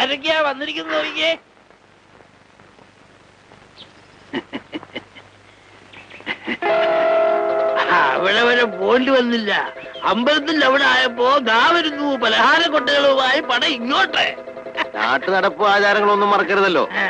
ആരൊക്കെയാ വന്നിരിക്കുന്നത് നോക്കിയേ ആ, അവിടെ വരെ പോണ്ടി വന്നില്ല അമ്പലത്തിൽ അവിടെ ആയപ്പോ ദാ വരുന്നു പലഹാര കൊട്ടകളുമായി പട ഇങ്ങോട്ട് നാട്ടു നടപ്പ് ആചാരങ്ങളൊന്നും മറക്കരുതല്ലോ ആ.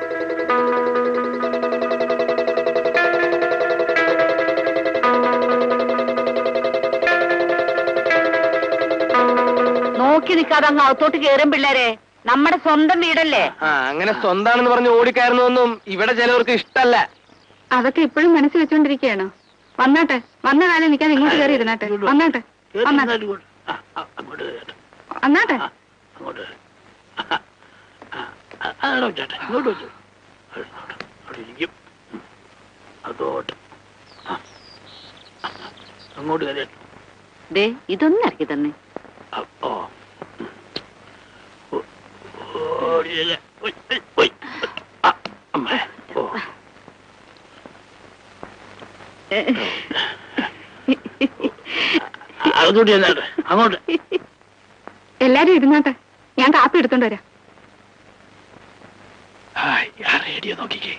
നോക്കി നിൽക്കാതെ അങ്ങ് അകത്തോട്ട് കേറും പിള്ളേരെ നമ്മുടെ സ്വന്തം വീടല്ലേ ആ അങ്ങനെ സ്വന്താണെന്ന് പറഞ്ഞ് ഓടിക്കയറുന്നതൊന്നും ഇവിടെ ചിലവർക്ക് ഇഷ്ടല്ല അതൊക്കെ ഇപ്പോഴും മനസ്സിൽ വെച്ചോണ്ടിരിക്കുകയാണോ വന്നാട്ടെ വന്ന കാലം നിൽക്കാതെ ഇങ്ങോട്ട് കയറി ഇരുന്നാട്ടെ വന്നാട്ടെ കേറി വന്നാട്ടെ ഇരുന്നാലും ഇങ്ങോട്ട്. ആ, ആ, അങ്ങോട്ട് കേറട്ടെ. വന്നാട്ടെ ആ, അങ്ങോട്ട് കേറ്. ആ, ആ, ആ, അങ്ങനെ വെച്ചോട്ടെ ഇങ്ങോട്ട് വെച്ചു അവിടെ ഇരിക്കും ഉം. അതോട്ട് ആ. അങ്ങോട്ട് കയറി ദേ ഇതൊന്നും ഇറക്കി തന്നെ ആ, ഓ ഉം. ഓ, ഓടിയില്ല. ഉയ്, ഉയ്, ഉയ്. ആ, അമ്മേ. ഓ അങ്ങോട്ട് ചെന്നാട്ടെ അങ്ങോട്ട് എല്ലാരും ഇരുന്നാട്ടെ ഞാൻ കാപ്പി എടുത്തോണ്ട് വരാം ഹായ് ആ റേഡിയോ നോക്കിക്കേ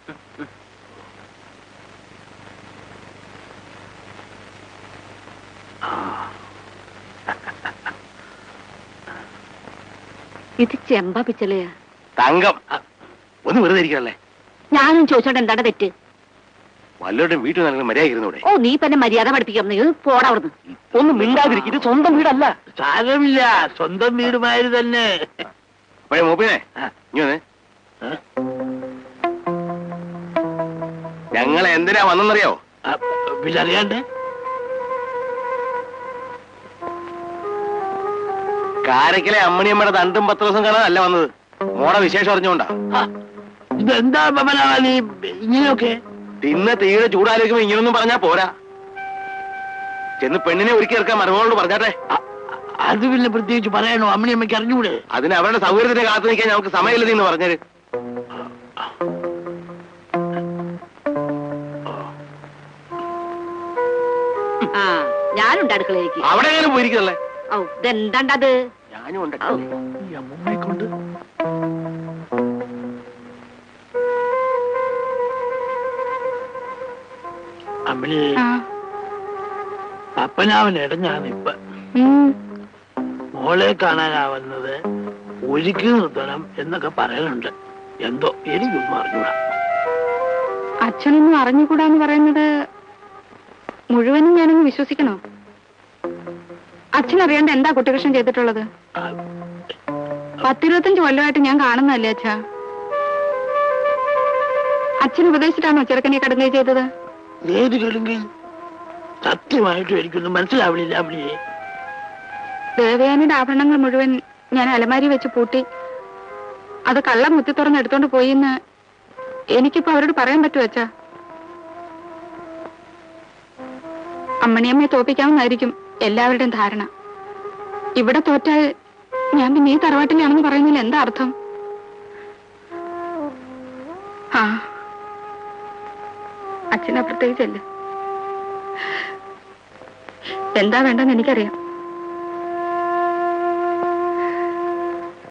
ഇത് ചെമ്പ പിച്ചലയാ തങ്കം ആ, ഒന്ന് വെറുതെ ഇരിക്കണല്ലേ ഞാനും ചോദിച്ചോണ്ട് എന്താണ് തെറ്റ് വല്ലോട്ടും വീട്ടിൽ നൽകുന്ന മര്യാദ ഇരുന്നൂടെ ഓ നീ പിന്നെ മര്യാദ പഠിപ്പിക്കാം ഇത് പോടാ അവിടുന്ന് ഒന്ന് മിണ്ടാതിരിക്കും ഇത് സ്വന്തം വീടല്ല സാരമില്ല സ്വന്തം വീടുമാര് തന്നെ അപ്പോഴേ മൂപ്പിനെ ആ. ഇനി വന്നേ ആ, ഞങ്ങളെ എന്തിനാ വന്നെന്നറിയോ ആ, പിന്നെ അറിയാണ്ട് കാരക്കലെ അമ്മണിയമ്മയുടെ തണ്ടും പത്ത് ദിവസം കാണാനല്ല വന്നത് മോടെ വിശേഷം അറിഞ്ഞുകൊണ്ടാ ആ, ഇതെന്താ ബബലാലി ഇങ്ങനെയൊക്കെ തിന്ന് തീരെ ചൂടാലോചിക്കുമ്പോ ഇങ്ങനൊന്നും പറഞ്ഞാ പോരാ ചെന്ന് പെണ്ണിനെ ഒരുക്കി ഇറക്കാൻ മരുമകളോട് പറഞ്ഞാട്ടെ ആ, അത് പിന്നെ പ്രത്യേകിച്ച് പറയണോ അമ്മണിയമ്മയ്ക്ക് അറിഞ്ഞൂടെ അതിന് അവരുടെ സൗകര്യത്തിന് കാത്തു നിൽക്കാൻ ഞങ്ങൾക്ക് സമയമില്ല എന്ന് പറഞ്ഞത് ആ ഞാനുണ്ട് അടുക്കളയിലേക്ക് അവിടെ എങ്ങനെ പോയിരിക്കുന്നല്ലേ ഔ ഇതെന്താണ്ടത് ഞാനും ഉണ്ട് ഔ ഈ അമ്മൂമ്മയെ കൊണ്ട് അമ്മണി ആ അപ്പനാവൻ ഇടഞ്ഞാണ് ഇപ്പൊ ഉം. മോളെ കാണാനാവുന്നത് ഒരുക്കി നിർത്തണം എന്നൊക്കെ പറയുന്നുണ്ട് എന്തോ എനിക്കൊന്നും അറിഞ്ഞൂടാ അച്ഛനൊന്നും അറിഞ്ഞുകൂടാന്ന് പറയുന്നത് മുഴുവനും ഞാനങ്ങ് വിശ്വസിക്കണോ അച്ഛൻ അറിയാണ്ട് എന്താ കുട്ടികൃഷ്ണൻ ചെയ്തിട്ടുള്ളത് ആ, പത്തിരുപത്തഞ്ച് കൊല്ലമായിട്ട് ഞാൻ കാണുന്നതല്ലേ അച്ഛാ അച്ഛൻ ഉപദേശിച്ചിട്ടാണോ ചെറുക്കനെ കടുങ്ങി ചെയ്തത് ഏത് കേൾങ്കിൽ സത്യമായിട്ടും എനിക്കൊന്നും മനസ്സിലാവണില്ല അമ്മണിയെ ദേവയാനിയുടെ ആഭരണങ്ങൾ മുഴുവൻ ഞാൻ അലമാരി വെച്ച് പൂട്ടി അത് കള്ളം മുത്തി തുറന്ന് എടുത്തോണ്ട് പോയി എന്ന് എനിക്കിപ്പോ അവരോട് പറയാൻ പറ്റുമോ അച്ഛാ അമ്മണിയമ്മയെ തോപ്പിക്കാമെന്നായിരിക്കും എല്ലാവരുടെയും ധാരണ ഇവിടെ തോറ്റാൽ ഞാൻ പിന്നെ ഈ തറവാട്ടിലാണെന്ന് പറയുന്നതിൽ എന്താ അർത്ഥം ആ അച്ഛനാ പ്രത്യേകിച്ചല്ലേ എന്താ വേണ്ടെന്ന് എനിക്കറിയാം